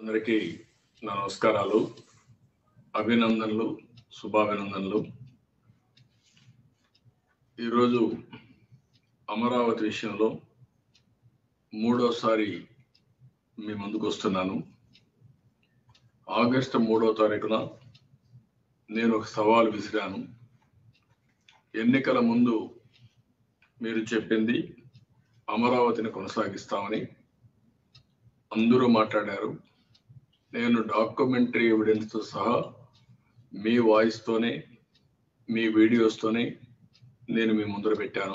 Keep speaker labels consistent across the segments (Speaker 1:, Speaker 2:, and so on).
Speaker 1: అందరికీ నా నమస్కారాలు అభినందనలు శుభాభినందనలు ఈరోజు అమరావతి విషయంలో మూడోసారి మీ ముందుకు వస్తున్నాను ఆగస్టు మూడో తారీఖున నేను ఒక సవాల్ విసిరాను ఎన్నికల ముందు మీరు చెప్పింది అమరావతిని కొనసాగిస్తామని అందరూ మాట్లాడారు నేను డాక్యుమెంటరీ ఎవిడెన్స్తో సహా మీ వాయిస్తోనే మీ వీడియోస్తోనే నేను మీ ముందర పెట్టాను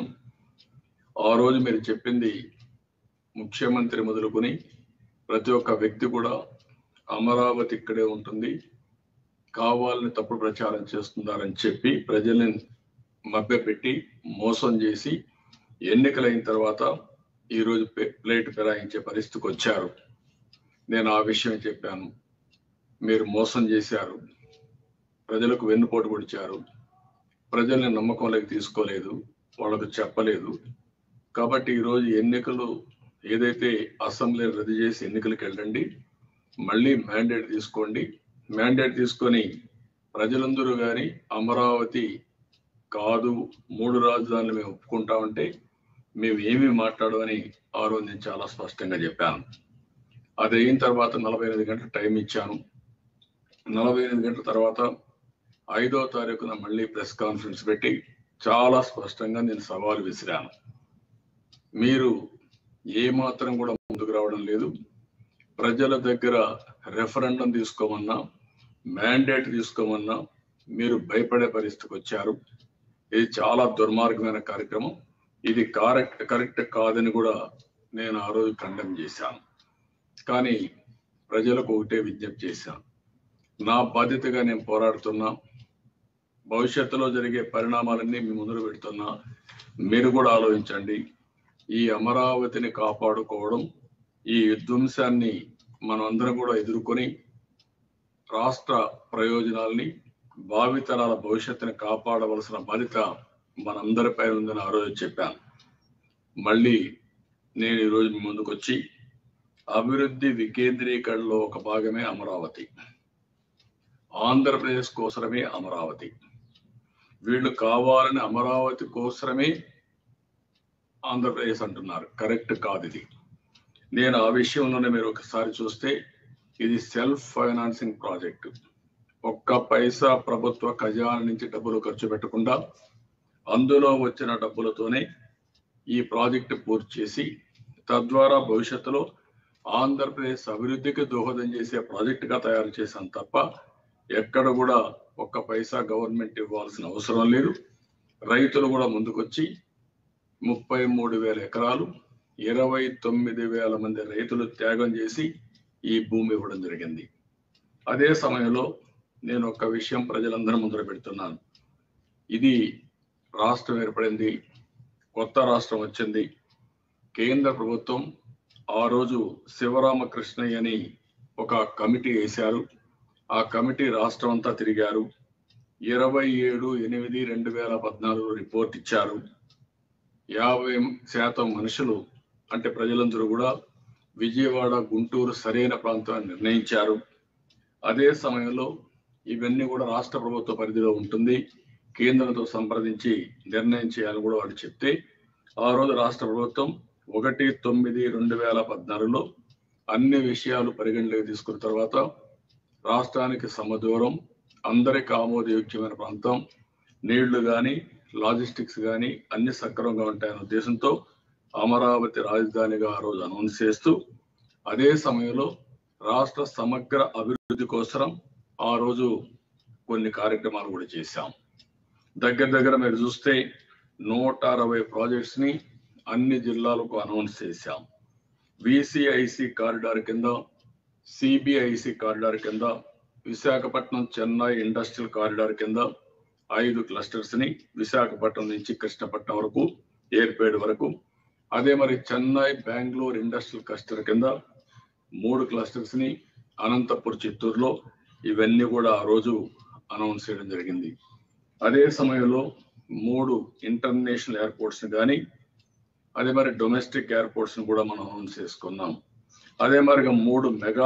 Speaker 1: ఆ రోజు మీరు చెప్పింది ముఖ్యమంత్రి మొదలుకొని ప్రతి ఒక్క వ్యక్తి కూడా అమరావతి ఇక్కడే ఉంటుంది కావాలని తప్పుడు ప్రచారం చేస్తున్నారని చెప్పి ప్రజల్ని మభ్యపెట్టి మోసం చేసి ఎన్నికలైన తర్వాత ఈరోజు ప్లే- ప్లేట్ ఫిరాయించే పరిస్థితికి వచ్చారు నేను ఆ విషయం చెప్పాను మీరు మోసం చేశారు ప్రజలకు వెన్నుపోటు పొడిచారు ప్రజల్ని నమ్మకంలోకి తీసుకోలేదు వాళ్ళకు చెప్పలేదు కాబట్టి ఈరోజు ఎన్నికలు ఏదైతే అసెంబ్లీ రద్దు చేసి ఎన్నికలకు వెళ్ళండి మళ్ళీ మ్యాండేట్ తీసుకోండి మ్యాండేట్ తీసుకొని ప్రజలందరూ కానీ అమరావతి కాదు మూడు రాజధానులు మేము ఒప్పుకుంటామంటే మేము ఏమీ మాట్లాడమని ఆ రోజు నేను చాలా స్పష్టంగా చెప్పాను అది అయిన తర్వాత నలభై ఎనిమిది గంటల టైం ఇచ్చాను నలభై ఎనిమిది గంటల తర్వాత ఐదో తారీఖున మళ్ళీ ప్రెస్ కాన్ఫరెన్స్ పెట్టి చాలా స్పష్టంగా నేను సవాలు విసిరాను మీరు ఏ మాత్రం కూడా ముందుకు రావడం లేదు ప్రజల దగ్గర రెఫరెండం తీసుకోమన్నా మ్యాండేట్ తీసుకోమన్నా మీరు భయపడే పరిస్థితికి వచ్చారు ఇది చాలా దుర్మార్గమైన కార్యక్రమం ఇది కరెక్ట్ కరెక్ట్ కాదని కూడా నేను ఆ రోజు ఖండం చేశాను కానీ ప్రజలకు ఒకటే విజ్ఞప్తి చేశాను నా బాధ్యతగా నేను పోరాడుతున్నా భవిష్యత్తులో జరిగే పరిణామాలన్నీ మీ ముందు పెడుతున్నా మీరు కూడా ఆలోచించండి ఈ అమరావతిని కాపాడుకోవడం ఈ విధ్వంసాన్ని మనం అందరం కూడా ఎదుర్కొని రాష్ట్ర ప్రయోజనాల్ని భావితరాల భవిష్యత్తుని కాపాడవలసిన బాధ్యత మనందరిపై ఉందని ఆ రోజు చెప్పాను మళ్ళీ నేను ఈరోజు మీ ముందుకు వచ్చి అభివృద్ధి వికేంద్రీకరణలో ఒక భాగమే అమరావతి ఆంధ్రప్రదేశ్ కోసరమే అమరావతి వీళ్ళు కావాలని అమరావతి కోసరమే ఆంధ్రప్రదేశ్ అంటున్నారు కరెక్ట్ కాదు ఇది నేను ఆ విషయంలోనే మీరు ఒకసారి చూస్తే ఇది సెల్ఫ్ ఫైనాన్సింగ్ ప్రాజెక్టు ఒక్క పైసా ప్రభుత్వ ఖజానా నుంచి డబ్బులు ఖర్చు పెట్టకుండా అందులో వచ్చిన డబ్బులతోనే ఈ ప్రాజెక్టు పూర్తి చేసి తద్వారా భవిష్యత్తులో ఆంధ్రప్రదేశ్ అభివృద్ధికి దోహదం చేసే ప్రాజెక్టుగా తయారు చేశాను తప్ప ఎక్కడ కూడా ఒక్క పైసా గవర్నమెంట్ ఇవ్వాల్సిన అవసరం లేదు రైతులు కూడా ముందుకొచ్చి ముప్పై మూడు వేల ఎకరాలు ఇరవై తొమ్మిది వేల మంది రైతులు త్యాగం చేసి ఈ భూమి ఇవ్వడం జరిగింది అదే సమయంలో నేను ఒక విషయం ప్రజలందరి ముందర పెడుతున్నాను ఇది రాష్ట్రం ఏర్పడింది కొత్త రాష్ట్రం వచ్చింది కేంద్ర ప్రభుత్వం ఆ రోజు శివరామకృష్ణయ్య అని ఒక కమిటీ వేశారు ఆ కమిటీ రాష్ట్రం అంతా తిరిగారు ఇరవై ఏడు ఎనిమిది రెండు వేల పద్నాలుగు రిపోర్ట్ ఇచ్చారు యాభై శాతం మనుషులు అంటే ప్రజలందరూ కూడా విజయవాడ గుంటూరు సరైన ప్రాంతాన్ని నిర్ణయించారు అదే సమయంలో ఇవన్నీ కూడా రాష్ట్ర ప్రభుత్వ పరిధిలో ఉంటుంది కేంద్రంతో సంప్రదించి నిర్ణయం చేయాలని కూడా వాళ్ళు చెప్తే ఆ రోజు రాష్ట్ర ప్రభుత్వం ఒకటి తొమ్మిది రెండు వేల పద్నాలుగులో అన్ని విషయాలు పరిగణలోకి తీసుకున్న తర్వాత రాష్ట్రానికి సమదూరం అందరికి ఆమోదయోగ్యమైన ప్రాంతం నీళ్లు కానీ లాజిస్టిక్స్ కానీ అన్ని సక్రమంగా ఉంటాయనే ఉద్దేశంతో అమరావతి రాజధానిగా ఆ రోజు అనౌన్స్ చేస్తూ అదే సమయంలో రాష్ట్ర సమగ్ర అభివృద్ధి కోసం ఆ రోజు కొన్ని కార్యక్రమాలు కూడా చేశాం దగ్గర దగ్గర మీరు చూస్తే నూట అరవై ప్రాజెక్ట్స్ ని అన్ని జిల్లాలకు అనౌన్స్ చేశాం విసిఐసి కారిడార్ కింద సిబిఐసి కారిడార్ కింద విశాఖపట్నం చెన్నై ఇండస్ట్రియల్ కారిడార్ కింద ఐదు క్లస్టర్స్ ని విశాఖపట్నం నుంచి కృష్ణపట్నం వరకు ఏర్పేడు వరకు అదే మరి చెన్నై బెంగళూరు ఇండస్ట్రియల్ క్లస్టర్ కింద మూడు క్లస్టర్స్ ని అనంతపూర్ చిత్తూరులో ఇవన్నీ కూడా ఆ రోజు అనౌన్స్ చేయడం జరిగింది అదే సమయంలో మూడు ఇంటర్నేషనల్ ఎయిర్పోర్ట్స్ కానీ అదే మరి డొమెస్టిక్ ఎయిర్పోర్ట్స్ కూడా మనం అనౌన్స్ చేసుకున్నాం అదే మరిగా మూడు మెగా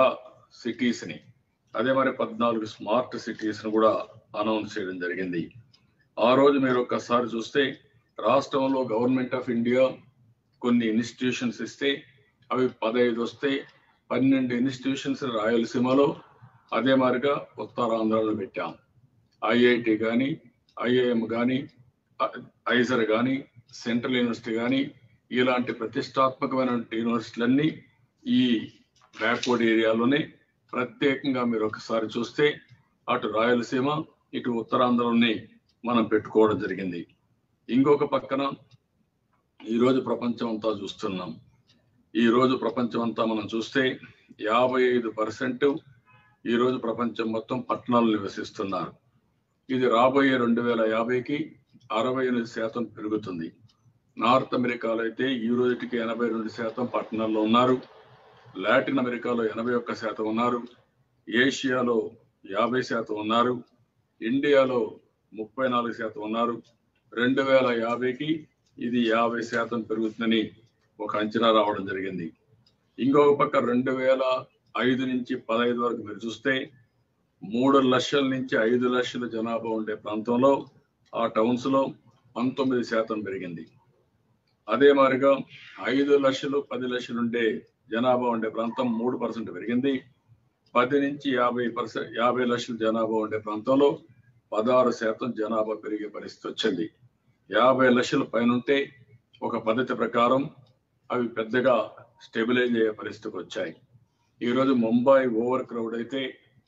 Speaker 1: సిటీస్ ని అదే మరి పద్నాలుగు స్మార్ట్ సిటీస్ ని కూడా అనౌన్స్ చేయడం జరిగింది ఆ రోజు మీరు ఒక్కసారి చూస్తే రాష్ట్రంలో గవర్నమెంట్ ఆఫ్ ఇండియా కొన్ని ఇన్స్టిట్యూషన్స్ ఇస్తే అవి పదహైదు వస్తే పన్నెండు ఇన్స్టిట్యూషన్స్ రాయలసీమలో అదే మాదిరిగా ఉత్తరాంధ్రలో పెట్టాం ఐఐటి కానీ ఐఐఎం కానీ ఐజర్ కానీ సెంట్రల్ యూనివర్సిటీ కానీ ఇలాంటి ప్రతిష్టాత్మకమైన యూనివర్సిటీలన్నీ ఈ బ్యాక్వర్డ్ ఏరియాలోనే ప్రత్యేకంగా మీరు ఒకసారి చూస్తే అటు రాయలసీమ ఇటు ఉత్తరాంధ్రలోనే మనం పెట్టుకోవడం జరిగింది ఇంకొక పక్కన ఈరోజు ప్రపంచం అంతా చూస్తున్నాం ఈ రోజు ప్రపంచం అంతా మనం చూస్తే యాభై ఐదు పర్సెంట్ ఈరోజు ప్రపంచం మొత్తం పట్టణాలు నివసిస్తున్నారు ఇది రాబోయే రెండు వేల యాభైకి అరవై ఎనిమిది శాతం పెరుగుతుంది నార్త్ అమెరికాలో అయితే ఈ రోజుకి ఎనభై రెండు శాతం పట్టణాల్లో ఉన్నారు లాటిన్ అమెరికాలో ఎనభై ఒక్క శాతం ఉన్నారు ఏషియాలో యాభై శాతం ఉన్నారు ఇండియాలో ముప్పై నాలుగు శాతం ఉన్నారు రెండు వేల యాభైకి ఇది యాభై శాతం పెరుగుతుందని ఒక అంచనా రావడం జరిగింది ఇంకొక పక్క రెండు వేల ఐదు నుంచి పదహైదు వరకు మీరు చూస్తే మూడు లక్షల నుంచి ఐదు లక్షల జనాభా ఉండే ప్రాంతంలో ఆ టౌన్స్ లో పంతొమ్మిది శాతం పెరిగింది అదే మాదిరిగా ఐదు లక్షలు పది లక్షలు ఉండే జనాభా ఉండే ప్రాంతం మూడు పర్సెంట్ పెరిగింది పది నుంచి యాభై పర్సెంట్ యాభై లక్షల జనాభా ఉండే ప్రాంతంలో పదహారు శాతం జనాభా పెరిగే పరిస్థితి వచ్చింది యాభై లక్షల పైన ఉంటే ఒక పద్ధతి ప్రకారం అవి పెద్దగా స్టెబిలైజ్ అయ్యే పరిస్థితికి వచ్చాయి ఈరోజు ముంబై ఓవర్ క్రౌడ్ అయితే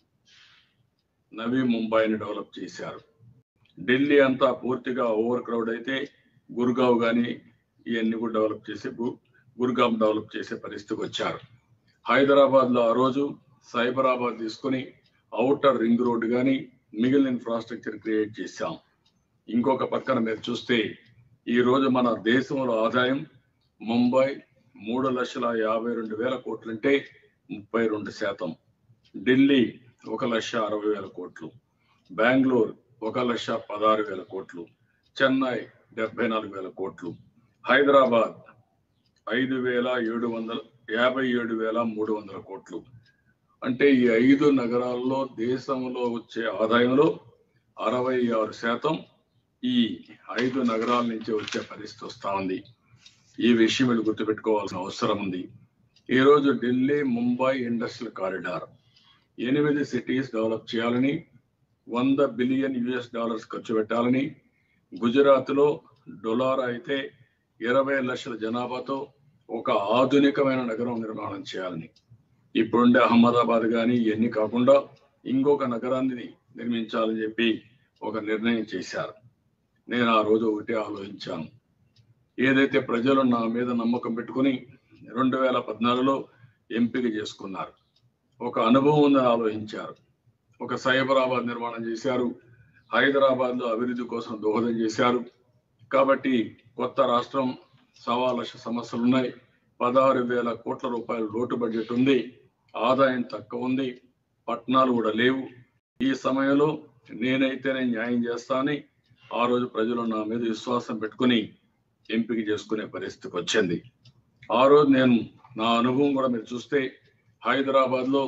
Speaker 1: నవీ ముంబైని డెవలప్ చేశారు ఢిల్లీ అంతా పూర్తిగా ఓవర్ క్రౌడ్ అయితే గుర్గావ్ కానీ ఇవన్నీ కూడా డెవలప్ చేసి గు- గుర్గావ్ డెవలప్ చేసే పరిస్థితికి వచ్చారు హైదరాబాద్ లో ఆ రోజు సైబరాబాద్ తీసుకుని అవుటర్ రింగ్ రోడ్ కానీ మిగిలిన ఇన్ఫ్రాస్ట్రక్చర్ క్రియేట్ చేశాం ఇంకొక పక్కన మీరు చూస్తే ఈ రోజు మన దేశంలో ఆదాయం ముంబై మూడు లక్షల యాభై రెండు వేల కోట్లంటే ముప్పై రెండు శాతం ఢిల్లీ ఒక లక్ష అరవై వేల కోట్లు బెంగళూరు ఒక లక్ష పదహారు వేల కోట్లు చెన్నై డెబ్బై నాలుగు వేల కోట్లు హైదరాబాద్ ఐదు వేల ఏడు వందల యాభై ఏడు వేల మూడు వందల కోట్లు అంటే ఈ ఐదు నగరాల్లో దేశంలో వచ్చే ఆదాయంలో అరవై ఆరు శాతం ఈ ఐదు నగరాల నుంచి వచ్చే పరిస్థితి వస్తా ఉంది ఈ విషయం మీరు గుర్తుపెట్టుకోవాల్సిన అవసరం ఉంది ఈ రోజు ఢిల్లీ ముంబై ఇండస్ట్రియల్ కారిడార్ ఎనిమిది సిటీస్ డెవలప్ చేయాలని వంద బిలియన్ యుఎస్ డాలర్స్ ఖర్చు పెట్టాలని గుజరాత్ లో డొలార్ అయితే ఇరవై లక్షల జనాభాతో ఒక ఆధునికమైన నగరం నిర్మాణం చేయాలని ఇప్పుడుండే అహ్మదాబాద్ కానీ ఇవన్నీ కాకుండా ఇంకొక నగరాన్ని నిర్మించాలని చెప్పి ఒక నిర్ణయం చేశారు నేను ఆ రోజు ఒకటే ఆలోచించాను ఏదైతే ప్రజలు నా మీద నమ్మకం పెట్టుకుని రెండు వేల పద్నాలుగులో ఎంపిక చేసుకున్నారు ఒక అనుభవం ఉందని ఆలోచించారు ఒక సైబరాబాద్ నిర్మాణం చేశారు హైదరాబాద్ లో అభివృద్ధి కోసం దోహదం చేశారు కాబట్టి కొత్త రాష్ట్రం సవా లక్ష సమస్యలు ఉన్నాయి పదహారు వేల కోట్ల రూపాయల లోటు బడ్జెట్ ఉంది ఆదాయం తక్కువ ఉంది పట్టణాలు కూడా లేవు ఈ సమయంలో నేనైతేనే న్యాయం చేస్తానని ఆ రోజు ప్రజలు నా మీద విశ్వాసం పెట్టుకుని ఎంపిక చేసుకునే పరిస్థితికి వచ్చింది ఆ రోజు నేను నా అనుభవం కూడా మీరు చూస్తే హైదరాబాద్ లో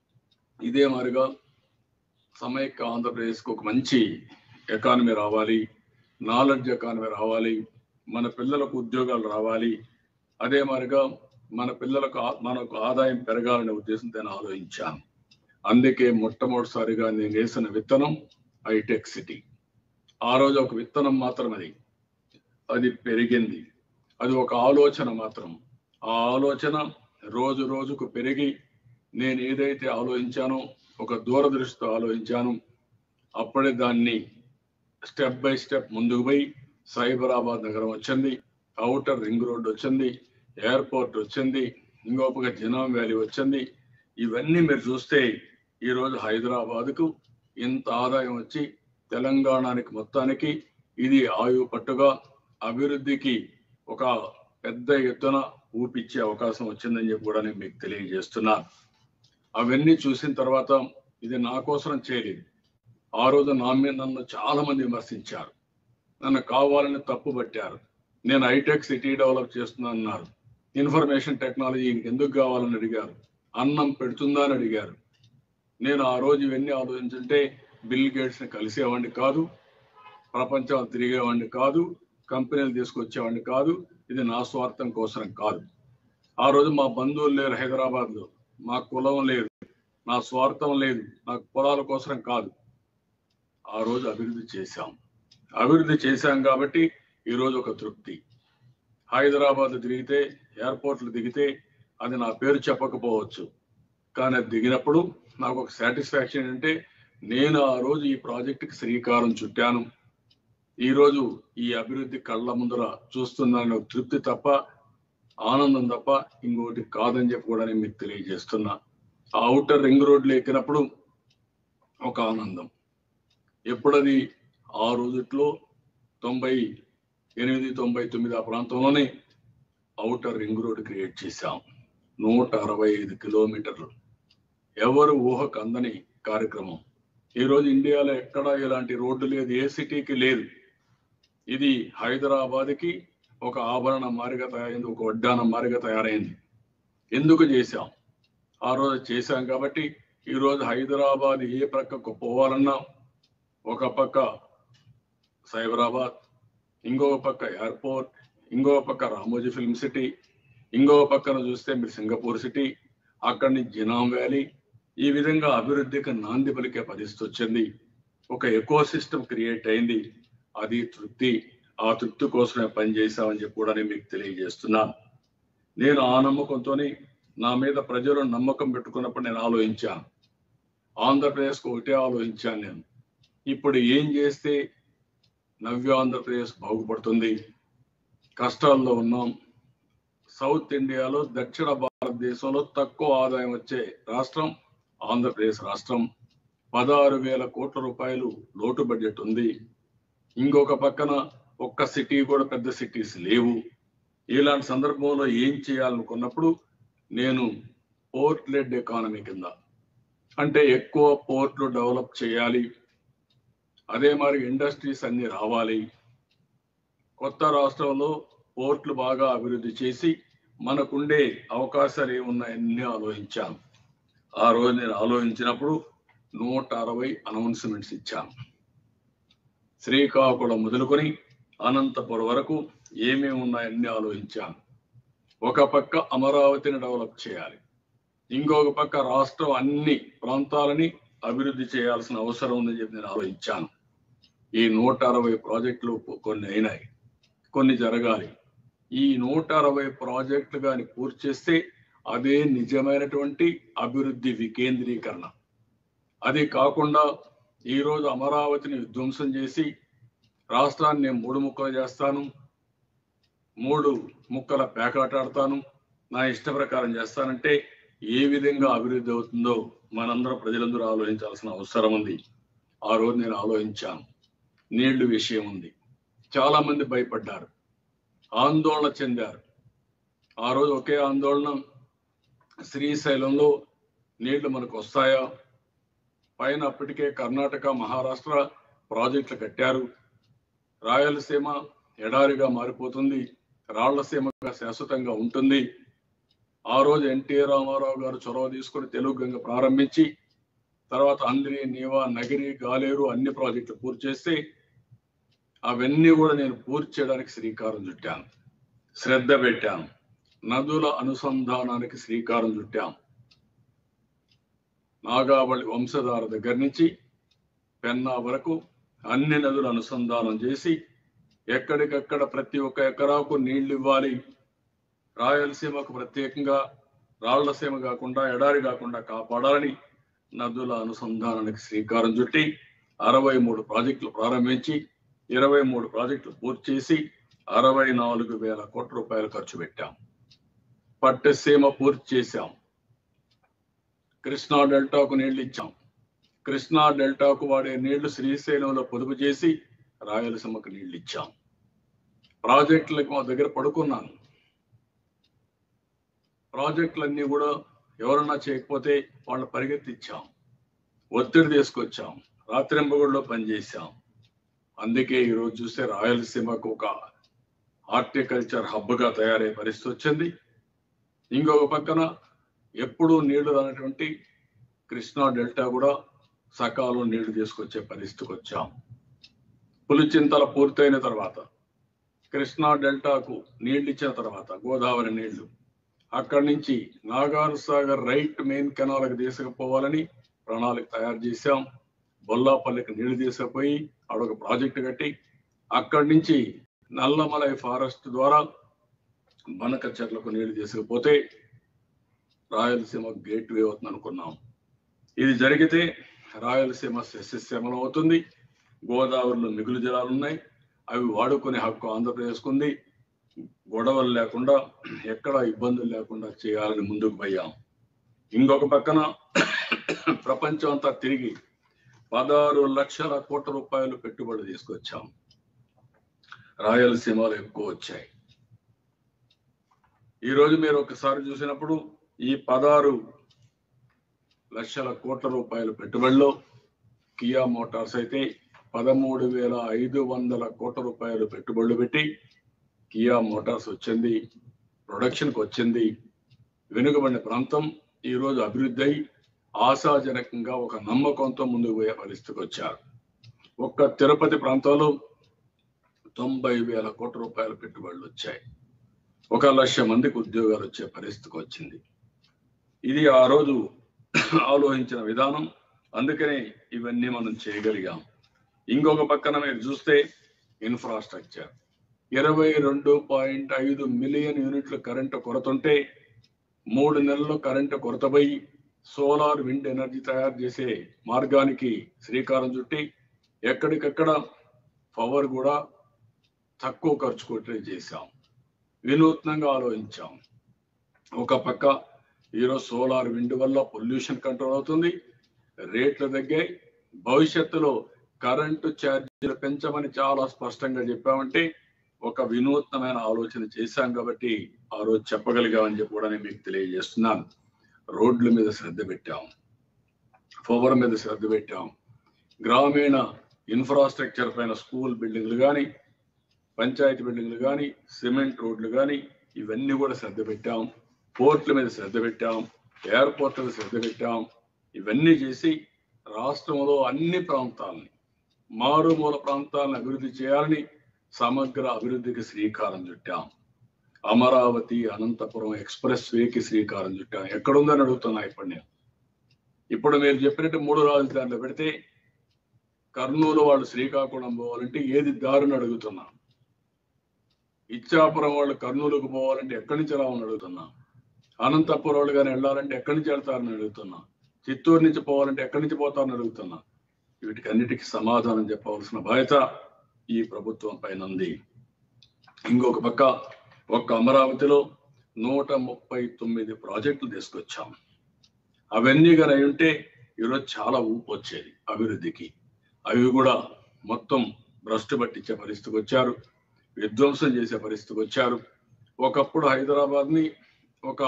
Speaker 1: ఇదే మాదిరిగా సమైక్య ఆంధ్రప్రదేశ్కి ఒక మంచి ఎకానమీ రావాలి నాలెడ్జ్ ఎకానమీ రావాలి మన పిల్లలకు ఉద్యోగాలు రావాలి అదే మాదిరిగా మన పిల్లలకు ఆ- మనకు ఆదాయం పెరగాలనే ఉద్దేశంతో నేను ఆలోచించాను అందుకే మొట్టమొదటిసారిగా నేను వేసిన విత్తనం హైటెక్ సిటీ ఆ రోజు ఒక విత్తనం మాత్రం అది అది పెరిగింది అది ఒక ఆలోచన మాత్రం ఆ ఆలోచన రోజు రోజుకు పెరిగి నేను ఏదైతే ఆలోచించానో ఒక దూరదృష్టితో ఆలోచించాను అప్పుడే దాన్ని స్టెప్ బై స్టెప్ ముందుకు పోయి సైబరాబాద్ నగరం వచ్చింది అవుటర్ రింగ్ రోడ్ వచ్చింది ఎయిర్పోర్ట్ వచ్చింది ఇంకొక జనాం వ్యాలీ వచ్చింది ఇవన్నీ మీరు చూస్తే ఈ రోజు హైదరాబాద్కు ఇంత ఆదాయం వచ్చి తెలంగాణకి మొత్తానికి ఇది ఆయువు పట్టుగా అభివృద్ధికి ఒక పెద్ద ఎత్తున ఊపిచ్చే అవకాశం వచ్చిందని చెప్పి కూడా నేను మీకు తెలియజేస్తున్నా అవన్నీ చూసిన తర్వాత ఇది నా కోసం చేయలేదు ఆ రోజు నా మీద నన్ను చాలా మంది విమర్శించారు నన్ను కావాలని తప్పు పట్టారు నేను హైటెక్ సిటీ డెవలప్ చేస్తున్నా అన్నారు ఇన్ఫర్మేషన్ టెక్నాలజీ ఎందుకు కావాలని అడిగారు అన్నం పెడుతుందా అని అడిగారు నేను ఆ రోజు ఇవన్నీ ఆలోచించుంటే బిల్ గేట్స్ ని కలిసేవాడిని కాదు ప్రపంచం తిరిగేవాడిని కాదు కంపెనీలు తీసుకొచ్చేవాడిని కాదు ఇది నా స్వార్థం కోసం కాదు ఆ రోజు మా బంధువులు లేరు హైదరాబాద్ లో మా కులం లేదు నా స్వార్థం లేదు నాకు పొలాల కోసం కాదు ఆ రోజు అభివృద్ధి చేశాం అభివృద్ధి చేశాం కాబట్టి ఈ రోజు ఒక తృప్తి హైదరాబాద్ తిరిగితే ఎయిర్పోర్ట్లు దిగితే అది నా పేరు చెప్పకపోవచ్చు కానీ అది దిగినప్పుడు నాకు ఒక సాటిస్ఫాక్షన్ ఏంటంటే నేను ఆ రోజు ఈ ప్రాజెక్టుకి శ్రీకారం చుట్టాను ఈ రోజు ఈ అభివృద్ధి కళ్ళ ముందర చూస్తున్నాను ఒక తృప్తి తప్ప ఆనందం తప్ప ఇంకోటి కాదని చెప్పి కూడా నేను మీకు తెలియజేస్తున్నా ఆ అవుటర్ రింగ్ రోడ్లు ఎక్కినప్పుడు ఒక ఆనందం ఎప్పుడది ఆ రోజుట్లో తొంభై ఎనిమిది తొంభై తొమ్మిది ఆ ప్రాంతంలోనే అవుటర్ రింగ్ రోడ్ క్రియేట్ చేశాం నూట అరవై ఐదు కిలోమీటర్లు ఎవరు ఊహకు అందని కార్యక్రమం ఈరోజు ఇండియాలో ఎక్కడా ఇలాంటి రోడ్డు లేదు ఏ సిటీకి లేదు ఇది హైదరాబాద్కి ఒక ఆభరణ మారిగా తయారైంది ఒక వడ్డాన మారిగా తయారైంది ఎందుకు చేశాం ఆ రోజు చేశాం కాబట్టి ఈరోజు హైదరాబాద్ ఏ ప్రక్కకు పోవాలన్నా ఒక పక్క సైబరాబాద్ ఇంకో పక్క ఎయిర్పోర్ట్ ఇంకో పక్క రామోజీ ఫిల్మ్ సిటీ ఇంకో పక్కన చూస్తే మీరు సింగపూర్ సిటీ అక్కడి నుంచి జినాం వ్యాలీ ఈ విధంగా అభివృద్ధికి నాంది పలికే పరిస్థితి వచ్చింది ఒక ఎకో సిస్టమ్ క్రియేట్ అయింది అది తృప్తి ఆ తృప్తి కోసమే పనిచేశామని చెప్పి కూడా నేను మీకు తెలియజేస్తున్నాను నేను ఆ నమ్మకంతోనే నా మీద ప్రజలు నమ్మకం పెట్టుకున్నప్పుడు నేను ఆలోచించాను ఆంధ్రప్రదేశ్కు ఒకటే ఆలోచించాను నేను ఇప్పుడు ఏం చేస్తే నవ్య ఆంధ్రప్రదేశ్ బాగుపడుతుంది కష్టాల్లో ఉన్నాం సౌత్ ఇండియాలో దక్షిణ భారతదేశంలో తక్కువ ఆదాయం వచ్చే రాష్ట్రం ఆంధ్రప్రదేశ్ రాష్ట్రం పదహారు వేల కోట్ల రూపాయలు లోటు బడ్జెట్ ఉంది ఇంకొక పక్కన ఒక్క సిటీ కూడా పెద్ద సిటీస్ లేవు ఇలాంటి సందర్భంలో ఏం చేయాలనుకున్నప్పుడు నేను పోర్ట్ లెడ్ ఎకానమీ కింద అంటే ఎక్కువ పోర్ట్లు డెవలప్ చేయాలి అదే మరి ఇండస్ట్రీస్ అన్ని రావాలి కొత్త రాష్ట్రంలో పోర్ట్లు బాగా అభివృద్ధి చేసి మనకుండే అవకాశాలు ఏమున్నాయన్నీ ఆలోచించాను ఆ రోజు నేను ఆలోచించినప్పుడు నూట అరవై అనౌన్స్మెంట్స్ ఇచ్చాను శ్రీకాకుళం మొదలుకొని అనంతపురం వరకు ఏమేమి ఉన్నాయన్నీ ఆలోచించాను ఒక పక్క అమరావతిని డెవలప్ చేయాలి ఇంకొక పక్క రాష్ట్రం అన్ని ప్రాంతాలని అభివృద్ధి చేయాల్సిన అవసరం ఉందని చెప్పి నేను ఆలోచించాను ఈ నూట అరవై ప్రాజెక్టులు కొన్ని అయినాయి కొన్ని జరగాలి ఈ నూట అరవై ప్రాజెక్టులు కానీ పూర్తి చేస్తే అదే నిజమైనటువంటి అభివృద్ధి వికేంద్రీకరణ అది కాకుండా ఈరోజు అమరావతిని విధ్వంసం చేసి రాష్ట్రాన్ని నేను మూడు ముక్కలు చేస్తాను మూడు ముక్కల పేకాటాడతాను నా ఇష్ట ప్రకారం చేస్తానంటే ఏ విధంగా అభివృద్ధి అవుతుందో మనందరం ప్రజలందరూ ఆలోచించాల్సిన అవసరం ఉంది ఆ రోజు నేను ఆలోచించాను నీళ్లు విషయం ఉంది చాలా మంది భయపడ్డారు ఆందోళన చెందారు ఆ రోజు ఒకే ఆందోళన శ్రీశైలంలో నీళ్లు మనకు వస్తాయా పైన అప్పటికే కర్ణాటక మహారాష్ట్ర ప్రాజెక్టులు కట్టారు రాయలసీమ ఎడారిగా మారిపోతుంది రాళ్లసీమగా శాశ్వతంగా ఉంటుంది ఆ రోజు ఎన్టీఆర్ రామారావు గారు చొరవ తీసుకుని తెలుగు గంగ ప్రారంభించి తర్వాత అంద్రి నీవా నగిరి గాలేరు అన్ని ప్రాజెక్టులు పూర్తి చేస్తే అవన్నీ కూడా నేను పూర్తి చేయడానికి శ్రీకారం చుట్టాను శ్రద్ధ పెట్టాను నదుల అనుసంధానానికి శ్రీకారం చుట్టాం నాగావళి వంశధార దగ్గర నుంచి పెన్నా వరకు అన్ని నదులు అనుసంధానం చేసి ఎక్కడికక్కడ ప్రతి ఒక్క ఎకరాకు నీళ్లు ఇవ్వాలి రాయలసీమకు ప్రత్యేకంగా రాళ్లసీమ కాకుండా ఎడారి కాకుండా కాపాడాలని నదుల అనుసంధానానికి శ్రీకారం చుట్టి అరవై మూడు ప్రాజెక్టులు ప్రారంభించి ఇరవై మూడు ప్రాజెక్టులు పూర్తి చేసి అరవై నాలుగు వేల కోట్ల రూపాయలు ఖర్చు పెట్టాం పట్టసీమ పూర్తి చేశాం కృష్ణా డెల్టాకు నీళ్లు ఇచ్చాం కృష్ణా డెల్టాకు వాడే నీళ్లు శ్రీశైలంలో పొదుపు చేసి రాయలసీమకు నీళ్లు ఇచ్చాం ప్రాజెక్టులకు మా దగ్గర పడుకున్నాను ప్రాజెక్టులన్నీ కూడా ఎవరన్నా చేయకపోతే వాళ్ళ పరిగెత్తిచ్చాం ఒత్తిడి తీసుకొచ్చాం రాత్రింబగుడిలో పనిచేశాం అందుకే ఈరోజు చూస్తే రాయలసీమకు ఒక హార్టికల్చర్ హబ్గా తయారయ్యే పరిస్థితి వచ్చింది ఇంకొక పక్కన ఎప్పుడూ నీళ్లు రానటువంటి కృష్ణా డెల్టా కూడా సకాలం నీళ్లు తీసుకొచ్చే పరిస్థితికి వచ్చాం పులిచింతల పూర్తయిన తర్వాత కృష్ణా డెల్టాకు నీళ్లు ఇచ్చిన తర్వాత గోదావరి నీళ్లు అక్కడి నుంచి నాగార్ సాగర్ రైట్ మెయిన్ కెనాల్కి తీసుకుపోవాలని ప్రణాళిక తయారు చేశాం బొల్లాపల్లికి నీళ్లు తీసుకుపోయి అడొక ప్రాజెక్టు కట్టి అక్కడి నుంచి నల్లమలై ఫారెస్ట్ ద్వారా బనక చెట్లకు నీళ్లు తీసుకుపోతే రాయలసీమ గేట్ వే అవుతుంది అనుకున్నాం ఇది జరిగితే రాయలసీమ సస్యశ్యామలం అవుతుంది గోదావరిలో మిగులు జలాలు ఉన్నాయి అవి వాడుకునే హక్కు ఆంధ్రప్రదేశ్కు ఉంది గొడవలు లేకుండా ఎక్కడ ఇబ్బందులు లేకుండా చేయాలని ముందుకు పోయాం ఇంకొక పక్కన ప్రపంచం అంతా తిరిగి పదహారు లక్షల కోట్ల రూపాయలు పెట్టుబడి తీసుకొచ్చాం రాయలసీమలో ఎక్కువ వచ్చాయి ఈ రోజు మీరు ఒకసారి చూసినప్పుడు ఈ పదహారు లక్షల కోట్ల రూపాయల పెట్టుబడిలో కియా మోటార్స్ అయితే పదమూడు వేల ఐదు వందల కోట్ల రూపాయలు పెట్టుబడులు పెట్టి కియా మోటార్స్ వచ్చింది ప్రొడక్షన్కి వచ్చింది వెనుకబడిన ప్రాంతం ఈ రోజు అభివృద్ధి అయి ఆశాజనకంగా ఒక నమ్మకంతో ముందుకు పోయే పరిస్థితికి వచ్చారు ఒక్క తిరుపతి ప్రాంతంలో తొంభై వేల కోట్ల రూపాయల పెట్టుబడులు వచ్చాయి ఒక లక్ష మందికి ఉద్యోగాలు వచ్చే పరిస్థితికి వచ్చింది ఇది ఆ రోజు ఆలోచించిన విధానం అందుకనే ఇవన్నీ మనం చేయగలిగాం ఇంకొక పక్కన మీరు చూస్తే ఇన్ఫ్రాస్ట్రక్చర్ ఇరవై రెండు పాయింట్ ఐదు మిలియన్ యూనిట్ల కరెంటు కొరతుంటే మూడు నెలల్లో కరెంటు కొరతపోయి సోలార్ విండ్ ఎనర్జీ తయారు చేసే మార్గానికి శ్రీకారం చుట్టి ఎక్కడికక్కడ పవర్ కూడా తక్కువ ఖర్చు కొట్టే చేశాం వినూత్నంగా ఆలోచించాం ఒక పక్క ఈరోజు సోలార్ విండ్ వల్ల పొల్యూషన్ కంట్రోల్ అవుతుంది రేట్లు తగ్గాయి భవిష్యత్తులో కరెంటు ఛార్జీలు పెంచమని చాలా స్పష్టంగా చెప్పామంటే ఒక వినూత్నమైన ఆలోచన చేశాం కాబట్టి ఆ రోజు చెప్పగలిగామని చెప్పి కూడా నేను మీకు తెలియజేస్తున్నాను రోడ్ల మీద శ్రద్ధ పెట్టాం పవర్ మీద శ్రద్ధ పెట్టాం గ్రామీణ ఇన్ఫ్రాస్ట్రక్చర్ పైన స్కూల్ బిల్డింగ్లు కానీ పంచాయతీ బిల్డింగ్లు కానీ సిమెంట్ రోడ్లు కానీ ఇవన్నీ కూడా శ్రద్ధ పెట్టాం పోర్ట్ల మీద శ్రద్ధ పెట్టాం ఎయిర్పోర్ట్ల మీద శ్రద్ధ పెట్టాం ఇవన్నీ చేసి రాష్ట్రంలో అన్ని ప్రాంతాలని మారుమూల ప్రాంతాలను అభివృద్ధి చేయాలని సమగ్ర అభివృద్ధికి శ్రీకారం చుట్టాం అమరావతి అనంతపురం ఎక్స్ప్రెస్ వేకి శ్రీకారం చుట్టాం ఎక్కడుందని అడుగుతున్నా ఇప్పుడు నేను ఇప్పుడు మీరు చెప్పినట్టు మూడు రాజధానులు పెడితే కర్నూలు వాళ్ళు శ్రీకాకుళం పోవాలంటే ఏది దారిని అడుగుతున్నా ఇచ్చాపురం వాళ్ళు కర్నూలుకు పోవాలంటే ఎక్కడి నుంచి రావాలని అడుగుతున్నా అనంతపురం వాళ్ళు కానీ వెళ్ళాలంటే ఎక్కడి నుంచి వెళ్తారని అడుగుతున్నా చిత్తూరు నుంచి పోవాలంటే ఎక్కడి నుంచి పోతారని అడుగుతున్నా వీటికి అన్నిటికీ సమాధానం చెప్పవలసిన బాధ్యత ఈ ప్రభుత్వం పైన ఉంది ఇంకొక పక్క ఒక్క అమరావతిలో నూట ముప్పై తొమ్మిది ప్రాజెక్టులు తీసుకొచ్చాం అవన్నీ కానీ అయి ఉంటే ఈరోజు చాలా ఊపు వచ్చేది అభివృద్ధికి అవి కూడా మొత్తం భ్రష్టు పట్టించే పరిస్థితికి వచ్చారు విధ్వంసం చేసే పరిస్థితికి వచ్చారు ఒకప్పుడు హైదరాబాద్ ని ఒక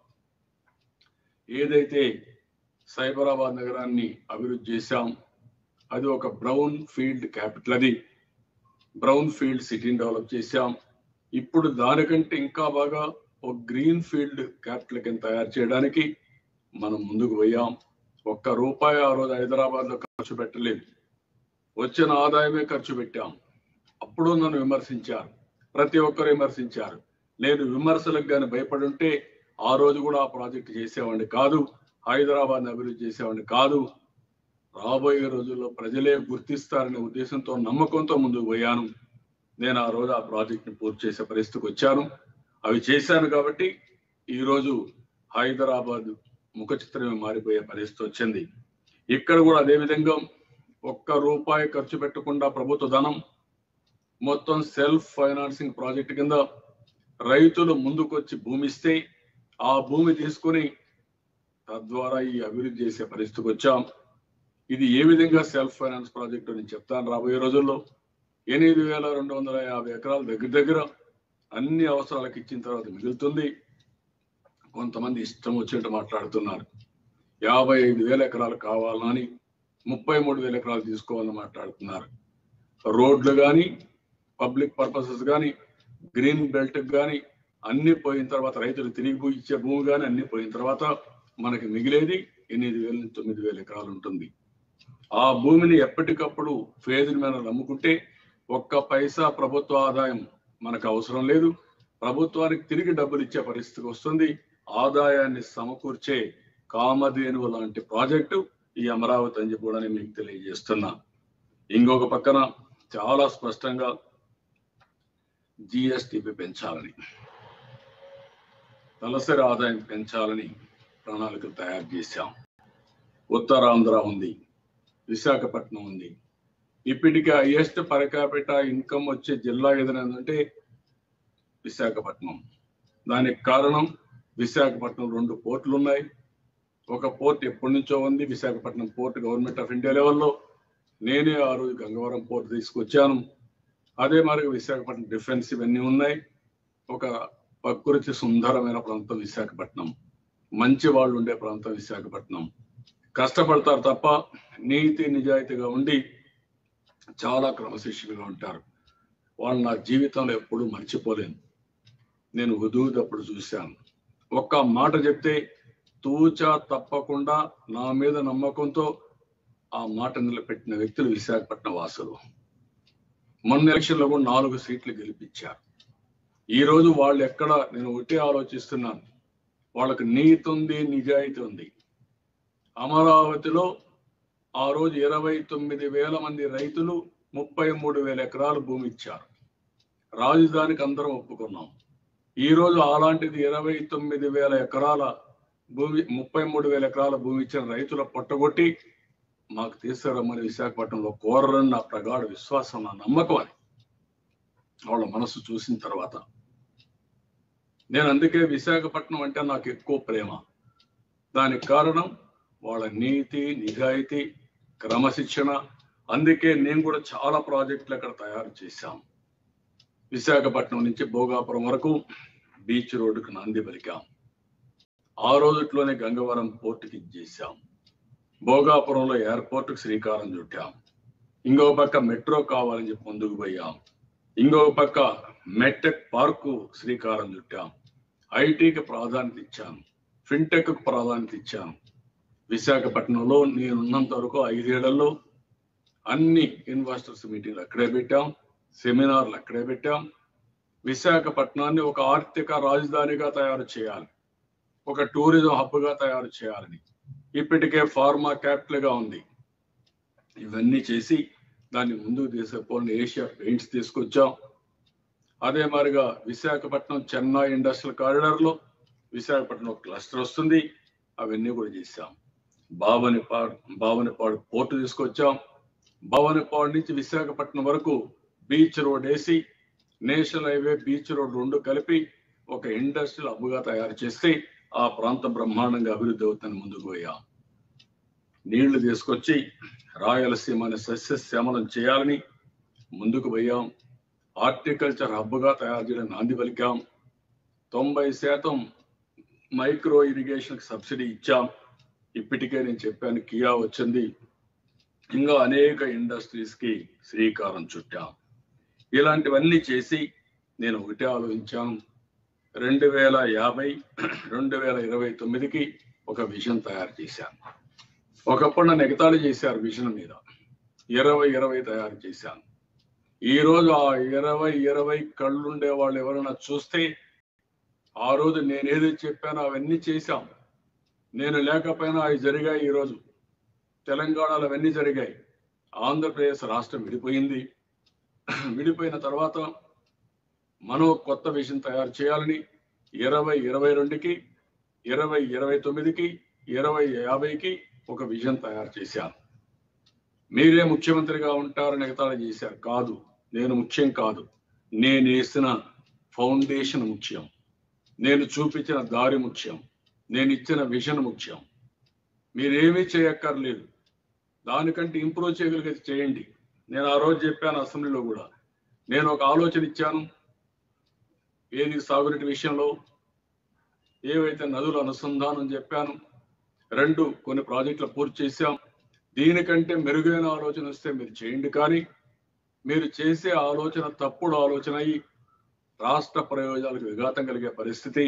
Speaker 1: ఏదైతే సైబరాబాద్ నగరాన్ని అభివృద్ధి చేశాం అది ఒక బ్రౌన్ ఫీల్డ్ క్యాపిటల్ అది బ్రౌన్ ఫీల్డ్ సిటీని డెవలప్ చేశాం ఇప్పుడు దానికంటే ఇంకా బాగా ఒక గ్రీన్ ఫీల్డ్ క్యాపిటల్ కింద తయారు చేయడానికి మనం ముందుకు పోయాం ఒక్క రూపాయి ఆ రోజు హైదరాబాద్ లో ఖర్చు పెట్టలేదు వచ్చిన ఆదాయమే ఖర్చు పెట్టాం అప్పుడు నన్ను విమర్శించారు ప్రతి ఒక్కరు విమర్శించారు నేను విమర్శలకు కానీ భయపడి ఉంటే ఆ రోజు కూడా ఆ ప్రాజెక్ట్ చేసేవాడిని కాదు హైదరాబాద్ అభివృద్ధి చేసేవాడిని కాదు రాబోయే రోజుల్లో ప్రజలే గుర్తిస్తారనే ఉద్దేశంతో నమ్మకంతో ముందుకు పోయాను నేను ఆ రోజు ఆ ప్రాజెక్ట్ ని పూర్తి చేసే పరిస్థితికి వచ్చాను అవి చేశాను కాబట్టి ఈ రోజు హైదరాబాద్ ముఖ చిత్రమే మారిపోయే పరిస్థితి వచ్చింది ఇక్కడ కూడా అదే విధంగా ఒక్క రూపాయి ఖర్చు పెట్టకుండా ప్రభుత్వ ధనం మొత్తం సెల్ఫ్ ఫైనాన్సింగ్ ప్రాజెక్ట్ కింద రైతులు ముందుకొచ్చి భూమి ఇస్తే ఆ భూమి తీసుకుని తద్వారా ఈ అభివృద్ధి చేసే పరిస్థితికి వచ్చాం ఇది ఏ విధంగా సెల్ఫ్ ఫైనాన్స్ ప్రాజెక్టు నేను చెప్తాను రాబోయే రోజుల్లో ఎనిమిది వేల రెండు వందల యాభై ఎకరాలు దగ్గర దగ్గర అన్ని అవసరాలకు ఇచ్చిన తర్వాత మిగులుతుంది కొంతమంది ఇష్టం వచ్చినట్టు మాట్లాడుతున్నారు యాభై ఐదు వేల ఎకరాలు కావాలని ముప్పై మూడు వేల ఎకరాలు తీసుకోవాలని మాట్లాడుతున్నారు రోడ్లు కానీ పబ్లిక్ పర్పసెస్ కానీ గ్రీన్ బెల్ట్ కానీ అన్ని పోయిన తర్వాత రైతులు తిరిగి పోయి ఇచ్చే భూమి కానీ అన్ని పోయిన తర్వాత మనకి మిగిలేది ఎనిమిది వేల నుంచి తొమ్మిది వేల ఎకరాలు ఉంటుంది ఆ భూమిని ఎప్పటికప్పుడు ఫేజుల మీద నమ్ముకుంటే ఒక్క పైసా ప్రభుత్వ ఆదాయం మనకు అవసరం లేదు ప్రభుత్వానికి తిరిగి డబ్బులు ఇచ్చే పరిస్థితికి వస్తుంది ఆదాయాన్ని సమకూర్చే కామధేనువు లాంటి ప్రాజెక్టు ఈ అమరావతి అని చెప్పి కూడా నేను మీకు తెలియజేస్తున్నా ఇంకొక పక్కన చాలా స్పష్టంగా జిఎస్టిపి పెంచాలని తలసరి ఆదాయం పెంచాలని ప్రణాళికలు తయారు చేశాం ఉత్తరాంధ్ర ఉంది విశాఖపట్నం ఉంది ఇప్పటికీ హైయెస్ట్ పర్ క్యాపిటా ఇన్కమ్ వచ్చే జిల్లా ఏదైనా ఉందంటే విశాఖపట్నం దానికి కారణం విశాఖపట్నం రెండు పోర్టులు ఉన్నాయి ఒక పోర్ట్ ఎప్పటి నుంచో ఉంది Visakhapatnam port government of India లెవెల్లో నేనే ఆ రోజు గంగవరం పోర్ట్ తీసుకొచ్చాను అదే మరి విశాఖపట్నం డిఫెన్స్ ఇవన్నీ ఉన్నాయి ఒక ప్రకృతి సుందరమైన ప్రాంతం విశాఖపట్నం మంచి వాళ్ళు ఉండే ప్రాంతం విశాఖపట్నం కష్టపడతారు తప్ప నీతి నిజాయితీగా ఉండి చాలా క్రమశిక్షణగా ఉంటారు వాళ్ళు నా జీవితంలో ఎప్పుడూ మర్చిపోలేను నేను ఉదూదప్పుడు చూశాను ఒక్క మాట చెప్తే తూచా తప్పకుండా నా మీద నమ్మకంతో ఆ మాట నిలబెట్టిన వ్యక్తులు విశాఖపట్నం వాసులు మొన్న ఎలక్షన్లో కూడా నాలుగు సీట్లు గెలిపించారు ఈ రోజు వాళ్ళు ఎక్కడ నేను ఒకటే ఆలోచిస్తున్నాను వాళ్ళకి నీతి ఉంది నిజాయితీ ఉంది అమరావతిలో ఆ రోజు ఇరవై తొమ్మిది వేల మంది రైతులు ముప్పై మూడు వేల ఎకరాలు భూమి ఇచ్చారు రాజధానికి అందరం ఒప్పుకున్నాం ఈ రోజు అలాంటిది ఇరవై తొమ్మిది వేల ఎకరాల భూమి ముప్పై మూడు వేల ఎకరాల భూమి ఇచ్చిన రైతుల పొట్టగొట్టి మాకు తీసుకురమ్మని విశాఖపట్నంలో కోరరని నా ప్రగాఢ విశ్వాసం నా నమ్మకం అని వాళ్ళ మనసు చూసిన తర్వాత నేను అందుకే విశాఖపట్నం అంటే నాకు ఎక్కువ ప్రేమ దానికి కారణం వాళ్ళ నీతి నిజాయితీ క్రమశిక్షణ అందుకే నేను కూడా చాలా ప్రాజెక్టులు అక్కడ తయారు చేశాం విశాఖపట్నం నుంచి భోగాపురం వరకు బీచ్ రోడ్డుకు నాంది పలికాం ఆ రోజుట్లోనే గంగవరం పోర్టుకి ఇచ్చేసాం భోగాపురంలో ఎయిర్పోర్ట్కి శ్రీకారం చుట్టాం ఇంకో పక్క మెట్రో కావాలని చెప్పి ముందుకు పోయాం ఇంకో పక్క మెట్టెక్ పార్కు శ్రీకారం చుట్టాం ఐటీకి ప్రాధాన్యత ఇచ్చాను ఫిన్టెక్ ప్రాధాన్యత ఇచ్చాను విశాఖపట్నంలో నేనున్నంత వరకు ఐదేళ్లలో అన్ని ఇన్వెస్టర్స్ మీటింగ్లు అక్కడే పెట్టాం సెమినార్లు అక్కడే పెట్టాం విశాఖపట్నాన్ని ఒక ఆర్థిక రాజధానిగా తయారు చేయాలి ఒక టూరిజం హబ్గా తయారు చేయాలని ఇప్పటికే ఫార్మా క్యాపిటల్ గా ఉంది ఇవన్నీ చేసి దాన్ని ముందుకు తీసుకుపోయిన ఏషియా పెయింట్స్ తీసుకొచ్చాం అదే మాదిరిగా విశాఖపట్నం చెన్నై ఇండస్ట్రియల్ కారిడార్ లో విశాఖపట్నం క్లస్టర్ వస్తుంది అవన్నీ కూడా చేశాం బావనిపాడు బావనిపాడు పోర్టు తీసుకొచ్చాం బావనిపాడు నుంచి విశాఖపట్నం వరకు బీచ్ రోడ్ వేసి నేషనల్ హైవే బీచ్ రోడ్ రెండు కలిపి ఒక ఇండస్ట్రియల్ హబ్గా తయారు చేస్తే ఆ ప్రాంతం బ్రహ్మాండంగా అభివృద్ధి అవుతుందని ముందుకు పోయాం నీళ్లు తీసుకొచ్చి రాయలసీమని సస్యశ్యామలం చేయాలని ముందుకు పోయాం హార్టికల్చర్ హబ్గా తయారు చేయడం నాంది పలికాం తొంభై శాతం మైక్రో ఇరిగేషన్ సబ్సిడీ ఇచ్చాం ఇప్పటికే నేను చెప్పాను కియా వచ్చింది ఇంకా అనేక ఇండస్ట్రీస్ కి శ్రీకారం చుట్టాం ఇలాంటివన్నీ చేసి నేను ఒకటే ఆలోచించాను రెండు వేల యాభై రెండు వేల ఇరవై తొమ్మిదికి ఒక విజన్ తయారు చేశాను ఒకప్పుడు నన్ను ఎగతాళి చేశారు విజన్ మీద ఇరవై ఇరవై తయారు చేశాను ఈ రోజు ఆ ఇరవై ఇరవై కళ్ళుండే వాళ్ళు ఎవరైనా చూస్తే ఆ రోజు నేను ఏదైతే చెప్పానో అవన్నీ చేశాం నేను లేకపోయినా అవి జరిగాయి ఈరోజు తెలంగాణలో అవన్నీ జరిగాయి ఆంధ్రప్రదేశ్ రాష్ట్రం విడిపోయింది విడిపోయిన తర్వాత మనం కొత్త విషయం తయారు చేయాలని ఇరవై ఇరవై రెండుకి ఇరవై ఇరవై తొమ్మిదికి ఇరవై యాభైకి ఒక విజన్ తయారు చేశాను మీరే ముఖ్యమంత్రిగా ఉంటారని ఎగతాళి చేశారు కాదు నేను ముఖ్యం కాదు నేను వేసిన ఫౌండేషన్ ముఖ్యం నేను చూపించిన దారి ముఖ్యం నేను ఇచ్చిన విజన్ ముఖ్యం మీరేమీ చేయక్కర్లేదు దానికంటే ఇంప్రూవ్ చేయగలిగేది చేయండి నేను ఆ రోజు చెప్పాను అసెంబ్లీలో కూడా నేను ఒక ఆలోచన ఇచ్చాను ఏది సాగునీటి విషయంలో ఏవైతే నదుల అనుసంధానం చెప్పాను రెండు కొన్ని ప్రాజెక్టులు పూర్తి చేశాం దీనికంటే మెరుగైన ఆలోచన వస్తే మీరు చేయండి కానీ మీరు చేసే ఆలోచన తప్పుడు ఆలోచన అయ్యి రాష్ట్ర ప్రయోజనాలకు విఘాతం కలిగే పరిస్థితి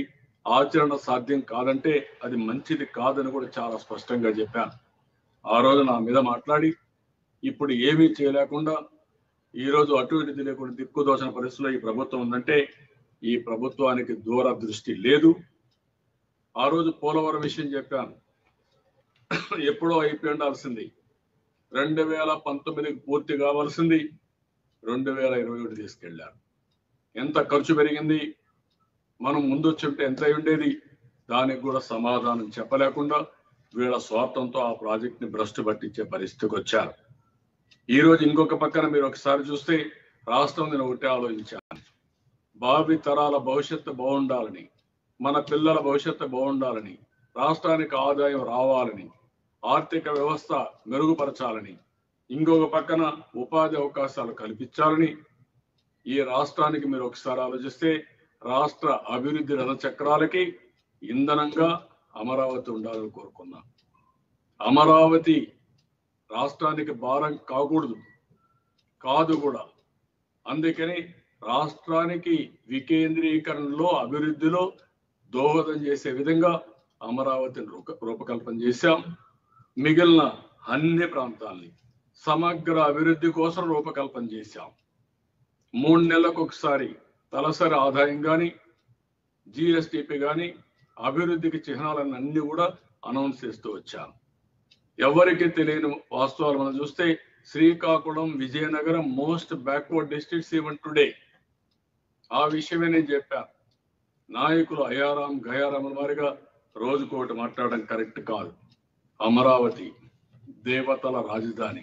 Speaker 1: ఆచరణ సాధ్యం కాదంటే అది మంచిది కాదని కూడా చాలా స్పష్టంగా చెప్పాను ఆ రోజు నా మీద మాట్లాడి ఇప్పుడు ఏమీ చేయలేకుండా ఈ రోజు అటు ఇటు తెలియకుండా దిక్కుదోచిన పరిస్థితిలో ఈ ప్రభుత్వం ఉందంటే ఈ ప్రభుత్వానికి దూరదృష్టి లేదు ఆ రోజు పోలవరం విషయం చెప్పాను ఎప్పుడో అయిపోయి ఉండాల్సింది రెండు వేల పంతొమ్మిదికి పూర్తి కావాల్సింది రెండు వేల ఇరవై ఒకటి తీసుకెళ్లారు ఎంత ఖర్చు పెరిగింది మనం ముందు వచ్చుంటే ఎంత అయి ఉండేది దానికి కూడా సమాధానం చెప్పలేకుండా వీళ్ళ స్వార్థంతో ఆ ప్రాజెక్ట్ ని భ్రష్టు పట్టించే పరిస్థితికి వచ్చారు ఈ రోజు ఇంకొక పక్కన మీరు ఒకసారి చూస్తే రాష్ట్రం నేను ఒకటే ఆలోచించాను భావి తరాల భవిష్యత్తు బాగుండాలని మన పిల్లల భవిష్యత్తు బాగుండాలని రాష్ట్రానికి ఆదాయం రావాలని ఆర్థిక వ్యవస్థ మెరుగుపరచాలని ఇంకొక పక్కన ఉపాధి అవకాశాలు కల్పించాలని ఈ రాష్ట్రానికి మీరు ఒకసారి ఆలోచిస్తే రాష్ట్ర అభివృద్ధి రథ చక్రాలకి ఇంధనంగా అమరావతి ఉండాలని కోరుకున్నాం అమరావతి రాష్ట్రానికి భారం కాకూడదు కాదు కూడా అందుకని రాష్ట్రానికి వికేంద్రీకరణలో అభివృద్ధిలో దోహదం చేసే విధంగా అమరావతిని రూప- రూపకల్పన చేశాం మిగిలిన అన్ని ప్రాంతాల్ని సమగ్ర అభివృద్ధి కోసం రూపకల్పన చేశాం మూడు నెలలకు ఒకసారి తలసరి ఆదాయం కానీ జిఎస్టిపి కానీ అభివృద్ధికి చిహ్నాలను అన్ని కూడా అనౌన్స్ చేస్తూ వచ్చాం ఎవరికి తెలియని వాస్తవాలు మనం చూస్తే Srikakulam Vizianagaram most backward districts even today ఆ విషయమే నేను చెప్పాను నాయకులు అయారాం గయారాం వారిగా రోజుకోటి మాట్లాడడం కరెక్ట్ కాదు అమరావతి దేవతల రాజధాని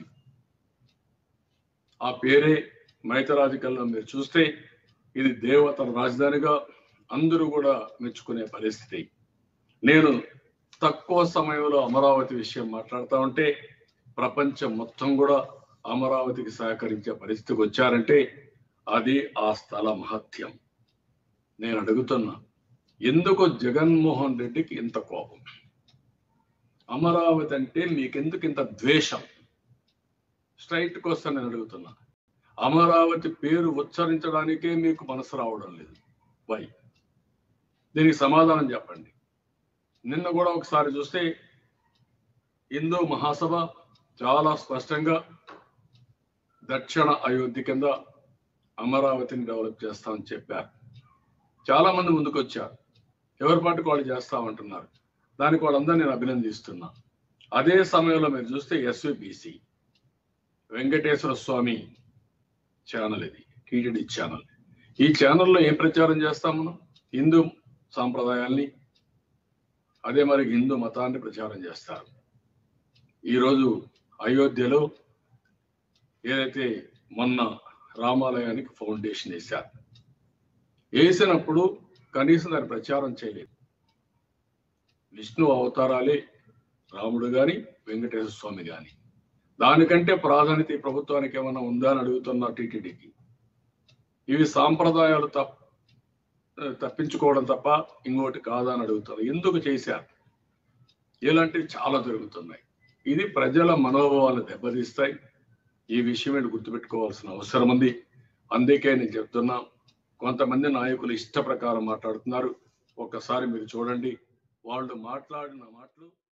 Speaker 1: ఆ పేరే మైతరాజికల్లో మీరు చూస్తే ఇది దేవతల రాజధానిగా అందరూ కూడా మెచ్చుకునే పరిస్థితి నేను తక్కువ సమయంలో అమరావతి విషయం మాట్లాడుతా ఉంటే ప్రపంచం మొత్తం కూడా అమరావతికి సహకరించే పరిస్థితికి వచ్చారంటే అది ఆ స్థల మహత్యం నేను అడుగుతున్నా ఎందుకు జగన్మోహన్ రెడ్డికి ఇంత కోపం అమరావతి అంటే మీకెందుకు ఇంత ద్వేషం స్ట్రైట్ క్వశ్చన్ నేను అడుగుతున్నా అమరావతి పేరు ఉచ్చరించడానికే మీకు మనసు రావడం లేదు వై దీనికి సమాధానం చెప్పండి నిన్న కూడా ఒకసారి చూస్తే హిందూ మహాసభ చాలా స్పష్టంగా దక్షిణ అయోధ్య కింద అమరావతిని డెవలప్ చేస్తామని చెప్పారు చాలా మంది ముందుకు వచ్చారు ఎవరి పాటికి వాళ్ళు చేస్తామంటున్నారు దానికి వాళ్ళందరూ నేను అభినందిస్తున్నా అదే సమయంలో మీరు చూస్తే ఎస్విబిసి వెంకటేశ్వర స్వామి ఛానల్ ఇది టీటీడీ ఛానల్ ఈ ఛానల్లో ఏం ప్రచారం చేస్తాం మనం హిందూ సాంప్రదాయాల్ని అదే మరి హిందూ మతాన్ని ప్రచారం చేస్తారు ఈరోజు అయోధ్యలో ఏదైతే మొన్న రామాలయానికి ఫౌండేషన్ వేశారు వేసినప్పుడు కనీసం దాని ప్రచారం చేయలేదు విష్ణు అవతారాలే రాముడు గాని వెంకటేశ్వర స్వామి గాని దానికంటే ప్రాధాన్యత ఈ ప్రభుత్వానికి ఏమైనా ఉందా అని అడుగుతున్నా టీటీడీకి ఇవి సాంప్రదాయాలు తప్ప తప్పించుకోవడం తప్ప ఇంకోటి కాదా అని అడుగుతారు ఎందుకు చేశారు ఇలాంటివి చాలా జరుగుతున్నాయి ఇది ప్రజల మనోభావాలు దెబ్బతీస్తాయి ఈ విషయం ఏంటి గుర్తుపెట్టుకోవాల్సిన అవసరం ఉంది అందుకే నేను చెప్తున్నా కొంతమంది నాయకులు ఇష్ట ప్రకారం మాట్లాడుతున్నారు ఒక్కసారి మీరు చూడండి వాళ్ళు మాట్లాడిన మాటలు